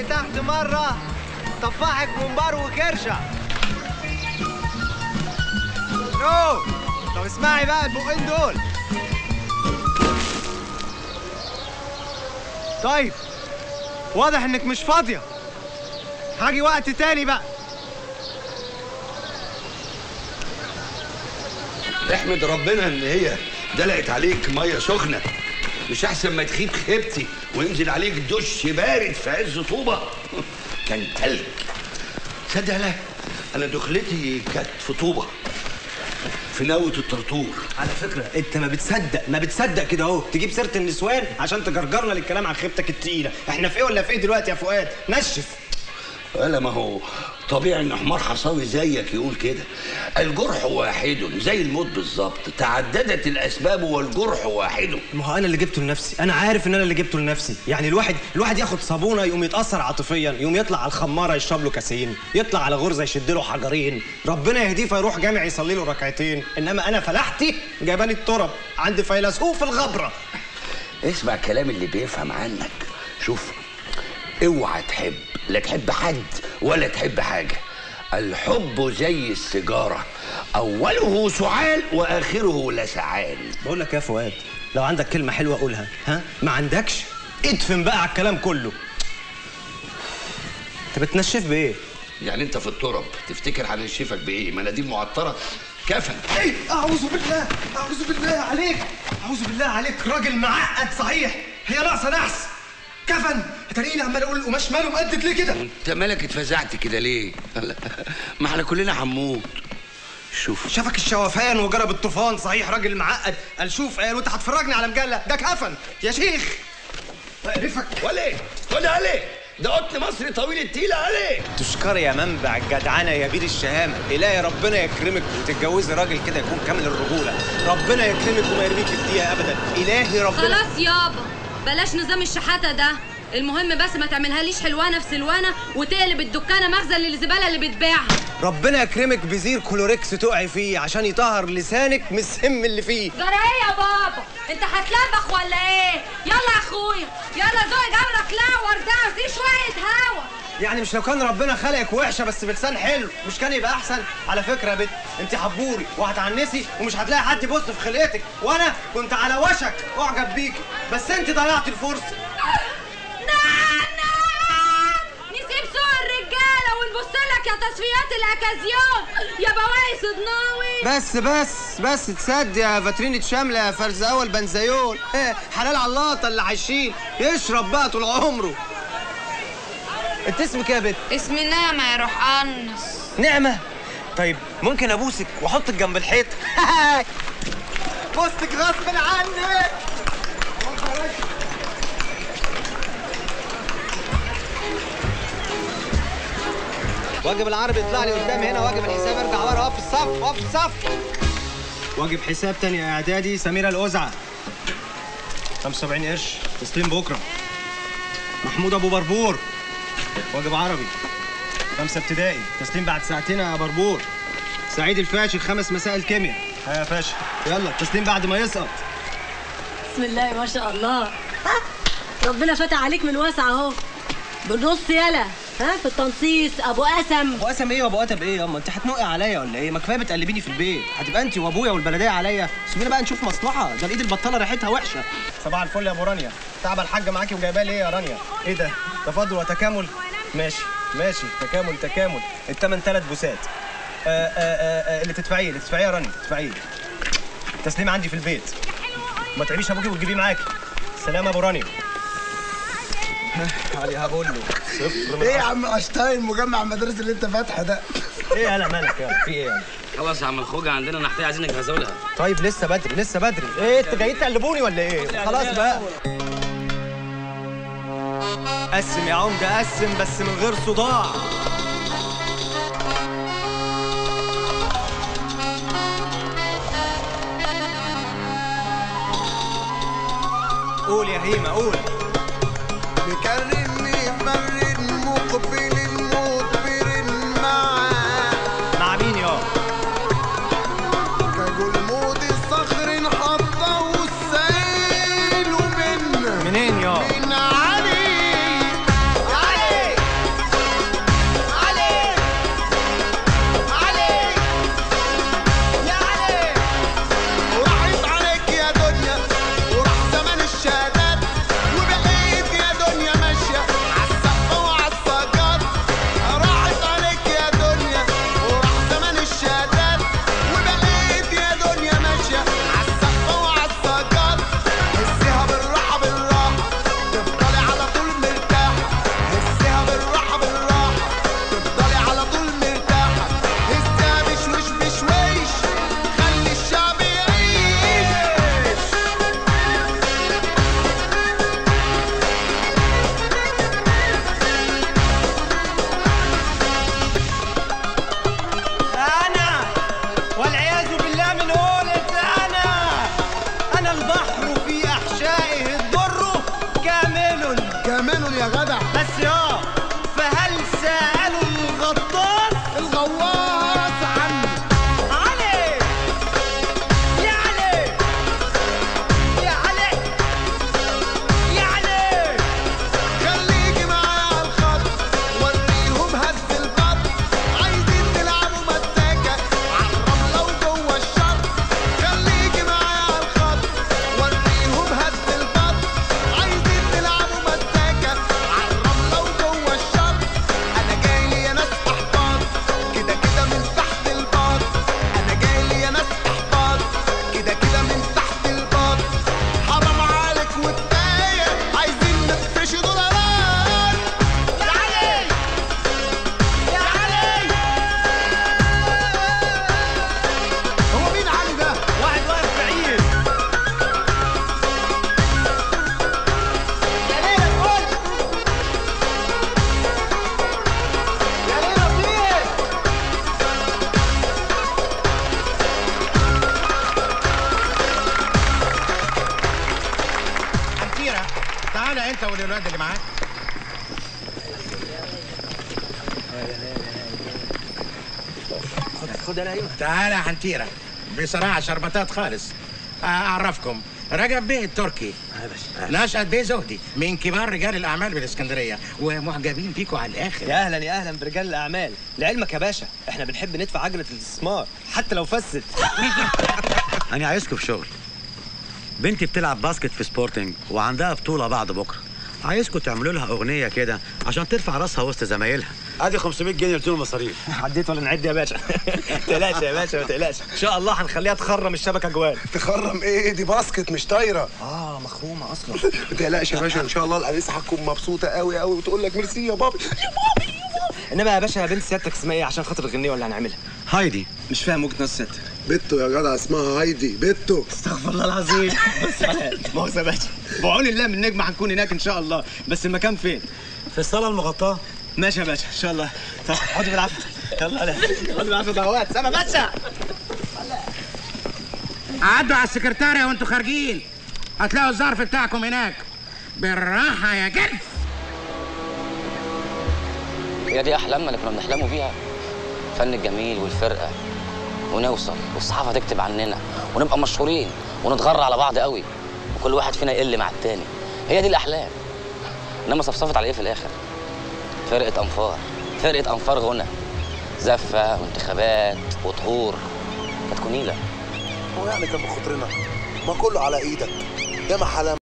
تحت مرة طفحك منبار وكرشة نو طب اسمعي بقى البقين دول طيب واضح انك مش فاضية هاجي وقت تاني بقى احمد ربنا ان هي دلقت عليك ميه سخنه مش احسن ما تخيب خيبتي وينزل عليك دش بارد في عز طوبه كان تلج تصدق لا انا دخلتي كانت في طوبه في ناوة الطرطور على فكرة انت ما بتصدق ما بتصدق كده اهو تجيب سيرة النسوان عشان تجرجرنا للكلام عن خيبتك التقيلة احنا في ايه ولا في ايه دلوقتي يا فؤاد نشف ولا ما هو طبيعي ان حمار حصاوي زيك يقول كده الجرح واحد زي الموت بالظبط تعددت الاسباب والجرح واحد ما هو انا اللي جبته لنفسي انا عارف ان انا اللي جبته لنفسي يعني الواحد الواحد ياخد صابونه يقوم يتاثر عاطفيا يقوم يطلع على الخماره يشرب له كاسين يطلع على غرزه يشد له حجرين ربنا يهديه فيروح جامع يصلي له ركعتين انما انا فلاحتي جايباني الترب عند فيلسوف الغبره اسمع الكلام اللي بيفهم عنك شوف اوعى تحب لا تحب حد ولا تحب حاجة الحب زي السيجارة أوله سعال وآخره لسعال بقول لك يا فؤاد لو عندك كلمه حلوه قولها ها ما عندكش ادفن بقى على الكلام كله انت بتنشف بايه يعني انت في الترب تفتكر هنشفك بايه مناديل معطرة كفن ايه اعوذ بالله اعوذ بالله عليك اعوذ بالله عليك راجل معقد صحيح هي ناقصه نحس كفن هتلاقيني عمال اقول القماش ماله مقدد ليه كده انت مالك اتفزعت كده ليه ما احنا كلنا هنموت شوف شافك الشوفان وجرب الطوفان صحيح راجل معقد قال شوف قال وانت هتفرجني على مجله ده كفن يا شيخ اقرفك ولا ايه ولا ليه ده قطن مصري طويل التيلة عليه تشكر يا منبع الجدعنه يا بير الشهامه الهي ربنا يكرمك وتتجوزي راجل كده يكون كامل الرجوله ربنا يكرمك وما يرميك في دقيقه ابدا الهي ربنا خلاص يابا بلاش نظام الشحاتة ده المهم بس ما تعملهاليش حلوانه في سلوانه وتقلب الدكانه مخزن للزباله اللي بتبيعها ربنا يكرمك بزير كلوريكس تقعي فيه عشان يطهر لسانك من السم اللي فيه جرى ايه يا بابا انت هتلبخ ولا ايه يلا يا اخويا يلا ذوقي جمرك لا وردة في شويه هوا يعني مش لو كان ربنا خلقك وحشه بس بلسان حلو مش كان يبقى احسن على فكره يا بنت انت حبوري وهتعنسي ومش هتلاقي حد يبص في خلقتك وانا كنت على وشك اعجب بيكي بس انت ضيعت الفرصه نعم نعم نسيب سوق الرجاله ونبص لك يا تصفيات الاكازيون يا بواقي صدناوي بس بس بس تصدق يا فاترينة شاملة يا فرز أول بنزيول حلال على اللقطة اللي عايشين يشرب بقى طول عمره انت اسمك ايه يا بت؟ اسمي نعمة يا روح انس نعمة طيب ممكن ابوسك واحطك جنب الحيط بوستك غصب عني واجب العربي يطلع لي قدام هنا واجب الحساب ارجع ورا اقف في الصف اقف في الصف واجب حساب تاني اعدادي سميرة الأزعة 75 قرش تسليم بكره محمود ابو بربور واجب عربي خمسة ابتدائي تسليم بعد ساعتين يا بربور سعيد الفاشل خمس مسائل كيمياء ها يا فاشل يلا التسليم بعد ما يسقط بسم الله ما شاء الله ها ربنا فتح عليك من واسع اهو بالنص يلا ها في التنصيص ابو قسم ابو قسم ايه وابو قتب ايه ياما انت هتنقي عليا ولا ايه ما كفايه بتقلبيني في البيت هتبقى انت وابويا والبلديه عليا سيبينا بقى نشوف مصلحه ده الايد البطاله ريحتها وحشه صباح الفل يا ابو رانيا تعب الحاجه معاكي وجايباه ليه يا رانيا ايه ده تفضل وتكامل ماشي ماشي تكامل تكامل الثمن ثلاث بوسات آه آه آه آه اللي تدفعيه اللي تدفعيه يا رانيا تدفعيه التسليم عندي في البيت ما تعبيش ابوكي وتجيبيه معاكي سلام يا ابو رانيا علي هقول له صفر من ايه يا عم اشتاين مجمع المدارس اللي انت فاتحه ده ايه يالا مالك يا في ايه يالا خلاص يا عم الخوجة عندنا نحتاج عايزين نجهزوا لها طيب لسه بدري لسه بدري ايه انتوا جايين تقلبوني ولا ايه خلاص بقى قسم يا عمده قسم بس من غير صداع قول يا هيما قول مكرم مفرد مقبل مدبر معاه مع مين يا كجلمود الصخر حطه والسيل من منين يا من علي علي خد انا ايوه تعالى يا حنتيرة بصراحة شربتات خالص أعرفكم رجب بيه التركي نشأت بيه زهدي من كبار رجال الأعمال بالإسكندرية ومعجبين بيكوا على الآخر يا اهلا يا اهلا برجال الاعمال لعلمك يا باشا احنا بنحب ندفع عجله الاستثمار حتى لو فست أنا عايزكم في شغل بنتي بتلعب باسكت في سبورتنج وعندها بطولة بعد بكرة عايزكم تعملوا لها أغنية كده عشان ترفع راسها وسط زمايلها أدي 500 جنيه لزوم المصاريف عديت ولا نعد يا باشا ما تقلقش يا باشا ما تقلقش ان شاء الله هنخليها تخرم الشبكه جوال تخرم ايه دي باسكت مش طايره اه مخرومه اصلا ما تقلقش يا باشا ان شاء الله الانسه هتكون مبسوطه قوي قوي وتقول لك ميرسي يا بابي انما يا باشا يا بنت سيادتك اسمها ايه عشان خاطر الغنيه اللي هنعملها هايدي مش فاهم وجهه نظر سيادتك بنته يا جدع اسمها هايدي بنته استغفر الله العظيم بس مؤاخذه يا باشا بعون الله من نجمه هنكون هناك ان شاء الله بس المكان فين في الصالة المغطاة ماشي يا باشا ان شاء الله طب اقعدوا بالعافيه يلا يلا اقعدوا بالعافيه دعوات سما باشا عدوا على السكرتارية وانتوا خارجين هتلاقوا الظرف بتاعكم هناك بالراحة يا جلف هي دي احلامنا اللي كنا بنحلموا بيها الفن الجميل والفرقه ونوصل والصحافه تكتب عننا ونبقى مشهورين ونتغرى على بعض قوي وكل واحد فينا يقل مع التاني هي دي الاحلام انما صفصفت على ايه في الاخر فرقه انفار فرقه انفار غنى زفه وانتخابات وطهور كانت كنيله هو يعني كان بخاطرنا ما كله على ايدك يا ما حلم